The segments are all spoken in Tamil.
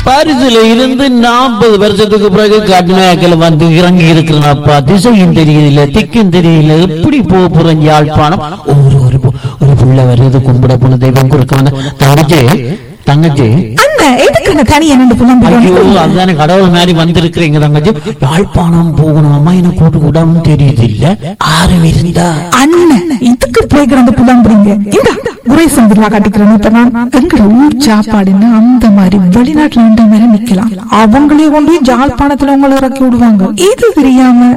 பாரிஸ்ல இருந்து நாற்பது வருஷத்துக்கு பிறகு கட்னாக்கில் வந்து இறங்கி இருக்கிறேன்ப்பா திசையும் தெரியல திக்கும் தெரியல எப்படி போக போறேன் யாழ்ப்பாணம் ஒரு ஒரு பு- ஒரு புள்ள வருது கும்பிட போன தெய்வம் கொடுக்க வந்த தங்கச்சி தங்கச்சி அண்ணா எதுக்கு தனியா நின்று ஐயோ புலம்புறோம் அதுதானே கடவுள் மாதிரி வந்திருக்கிறீங்க தங்கச்சி யாழ்ப்பாணம் போகணும் அம்மா என்ன கூட்டு கூடாம தெரியுது இல்ல ஆறு இருந்தா அண்ணன் இதுக்கு போய் கிடந்து புலம்புறீங்க இந்த குறை சந்திரா காட்டிக்கிறேன் இப்ப நான் எங்கட ஊர் சாப்பாடுன்னா அந்த மாதிரி வெளிநாட்டுல நின்ற மாதிரி நிக்கலாம் அவங்களே கொண்டு போய் ஜாழ்ப்பாணத்துல உங்களை இறக்கி விடுவாங்க இது தெரியாம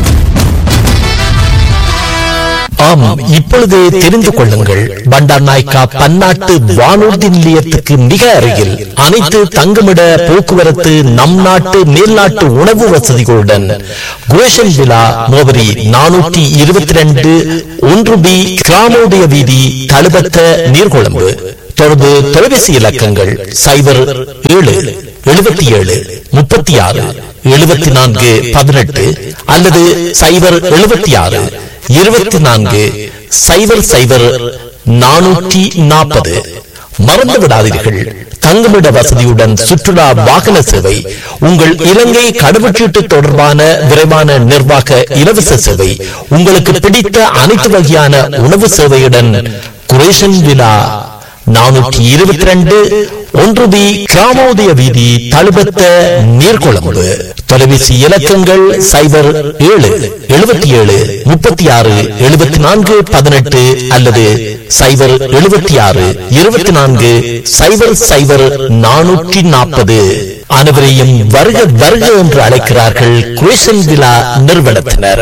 ஆம் இப்பொழுது தெரிந்து கொள்ளுங்கள் பண்டார் நாய்க்கா பன்னாட்டு வானூர்தி நிலையத்துக்கு மிக அருகில் அனைத்து தங்குமிட போக்குவரத்து நம் நாட்டு மேல்நாட்டு உணவு வசதிகளுடன் குரேஷன் விழா மோவரி நானூற்றி இருபத்தி ரெண்டு ஒன்று பி கிராமோதய வீதி தழுபத்த நீர்கொழும்பு தொடர்பு தொலைபேசி இலக்கங்கள் சைபர் ஏழு எழுபத்தி ஏழு முப்பத்தி ஆறு எழுபத்தி நான்கு பதினெட்டு அல்லது சைபர் எழுபத்தி ஆறு இருபத்தி நான்கு சைபர் சைபர் நானூற்றி நாற்பது மறந்து விடாதீர்கள் தங்குமிட வசதியுடன் சுற்றுலா வாகன சேவை உங்கள் இலங்கை கடவுச்சீட்டு தொடர்பான விரைவான நிர்வாக இலவச சேவை உங்களுக்கு பிடித்த அனைத்து வகையான உணவு சேவையுடன் குரேஷன் விழா நானூற்றி இருபத்தி ரெண்டு ஒன்று பி கிராமோதய வீதி தழுபத்த நீர்கொழும்பு தொலைபேசி இலக்கங்கள் சைபர் ஏழு எழுபத்தி ஏழு முப்பத்தி ஆறு எழுபத்தி நான்கு பதினெட்டு அல்லது சைபர் எழுபத்தி ஆறு இருபத்தி நான்கு சைபர் சைபர் நானூற்றி நாற்பது அனைவரையும் வருக வருக என்று அழைக்கிறார்கள் குரேஷன் விழா நிறுவனத்தினர்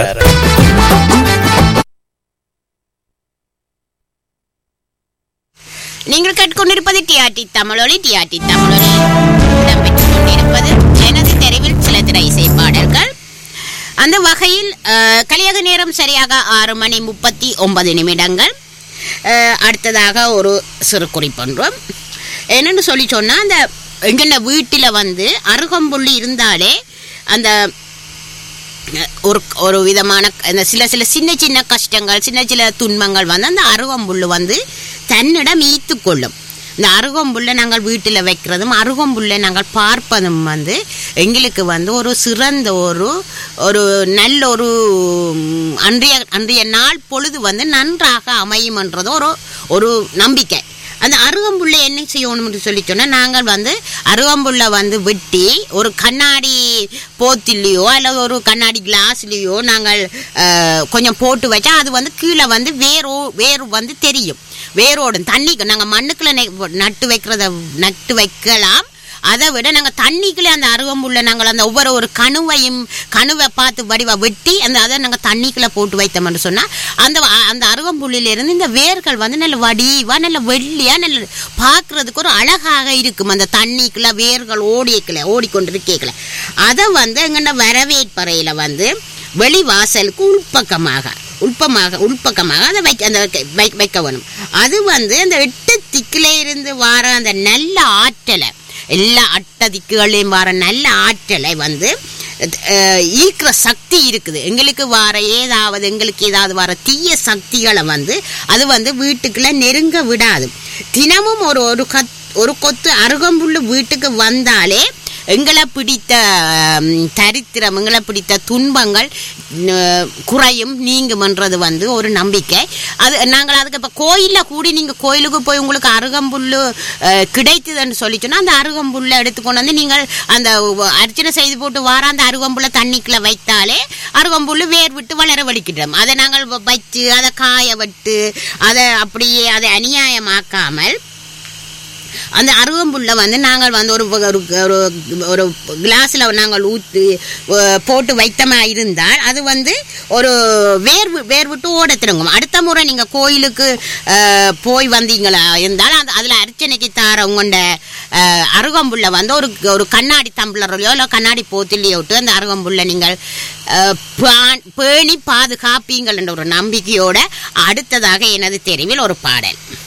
நீங்கள் கேட்டுக்கொண்டிருப்பது டிஆர்டி தமிழொலி டிஆர்டி தமிழொலி இடம்பெற்றுக் கொண்டிருப்பது எனது தெருவில் சில திரை இசை பாடல்கள் அந்த வகையில் அஹ், கலியக நேரம் சரியாக ஆறு மணி முப்பத்தி ஒன்பது நிமிடங்கள் அஹ், அடுத்ததாக ஒரு சிறு குறிப்பொன்றும் என்னன்னு சொல்லி சொன்னால் அந்த எங்கென்ன வீட்டில் வந்து அருகம்புள்ளி இருந்தாலே அந்த ஒரு ஒரு விதமான அந்த சில சில சின்ன சின்ன கஷ்டங்கள் சின்ன சின்ன துன்பங்கள் வந்து அந்த அருகம்புல்லு வந்து தன்னிடம் ஈர்த்து கொள்ளும் இந்த அருகம்புல்லை நாங்கள் வீட்டில் வைக்கிறதும் அருகம்புல்லை நாங்கள் பார்ப்பதும் வந்து எங்களுக்கு வந்து ஒரு சிறந்த ஒரு ஒரு நல்ல ஒரு ம், அன்றைய அன்றைய நாள் பொழுது வந்து நன்றாக அமையும்ன்றது ஒரு ஒரு நம்பிக்கை அந்த அருகம்புல்லை என்ன செய்யணும்னு சொல்லி சொன்னால் நாங்கள் வந்து அருகம்புல்லை வந்து வெட்டி ஒரு கண்ணாடி போத்திலையோ அல்லது ஒரு கண்ணாடி கிளாஸ்லேயோ நாங்கள் அஹ், கொஞ்சம் போட்டு வச்சா அது வந்து கீழே வந்து வேரோ வேர் வந்து தெரியும் வேரோடும் தண்ணிக்கு நாங்கள் மண்ணுக்குள்ள நெ- நட்டு வைக்கிறத நட்டு வைக்கலாம் அதை விட நாங்கள் தண்ணிக்குள்ளே அந்த அருகம்புல்லை நாங்கள் அந்த ஒவ்வொரு ஒரு கணுவையும் கணுவை பார்த்து வடிவா வெட்டி அந்த அதை நாங்கள் தண்ணிக்குள்ளே போட்டு வைத்தோம்னு சொன்னால் அந்த வ- அந்த அருகம்புல்லிலிருந்து இந்த வேர்கள் வந்து நல்ல வடிவா நல்ல வெள்ளியாக நல்ல பார்க்குறதுக்கு ஒரு அழகாக இருக்கும் அந்த தண்ணிக்குள்ள வேர்கள் ஓடிக்கல ஓடிக்கொண்டிருக்கல அதை வந்து எங்கள்ட வரவேற்பறையில் வந்து வெளிவாசலுக்கு உள்பக்கமாக உள்பமாக உள்பக்கமாக அதை வைக்க அந்த வைக்க- வை- வைக்க வேணும் அது வந்து அந்த எட்டு திக்கிலே இருந்து வர அந்த நல்ல ஆற்றலை எல்லா அட்ட திக்குகளையும் வர நல்ல ஆற்றலை வந்து அஹ், ஈர்க்கிற சக்தி இருக்குது எங்களுக்கு வர ஏதாவது எங்களுக்கு ஏதாவது வர தீய சக்திகளை வந்து அது வந்து வீட்டுக்குள்ள நெருங்க விடாது தினமும் ஒரு ஒரு கத் ஒரு கொத்து அருகம்புல்லு வீட்டுக்கு வந்தாலே எங்களை பிடித்த ம், தரித்திரம் எங்களை பிடித்த துன்பங்கள் ந- குறையும் நீங்கும்ன்றது வந்து ஒரு நம்பிக்கை அது நாங்கள் அதுக்கு இப்போ கோயிலில் கூடி நீங்கள் கோயிலுக்கு போய் உங்களுக்கு அருகம்புல் கிடைத்ததுன்னு சொல்லி சொன்னால் அந்த அருகம்புல்லை எடுத்துக்கொண்டு வந்து நீங்கள் அந்த உ- அர்ச்சனை செய்து போட்டு வார அந்த அருகம்புல்லை தண்ணிக்குள்ள வைத்தாலே அருகம்புல் வேர் விட்டு வளர வலிக்கிட்டோம் அதை நாங்கள் வ- வச்சு அதை காய விட்டு அதை அப்படியே அதை அநியாயமாக்காமல் அந்த அருகம்புல்லை வந்து நாங்கள் வந்து ஒரு ஒரு ஒரு ஒரு கிளாஸில் நாங்கள் ஊற்றி அஹ், போட்டு வைத்தமா இருந்தால் அது வந்து ஒரு வேர் வி- வேர் விட்டு ஓட திருங்கும் அடுத்த முறை நீங்கள் கோயிலுக்கு அஹ், போய் வந்தீங்களா இருந்தால் அது அதில் அர்ச்சனைக்கு தார உங்கள்ட அருகம்புல்லை வந்து ஒரு ஒரு கண்ணாடி தம்பளர்லையோ இல்லை கண்ணாடி போத்திலையோ விட்டு அந்த அருகம்புல்லை நீங்கள் அஹ், பா- பேணி பாதுகாப்பீங்கள் என்ற ஒரு நம்பிக்கையோட அடுத்ததாக எனது தெருவில் ஒரு பாடல்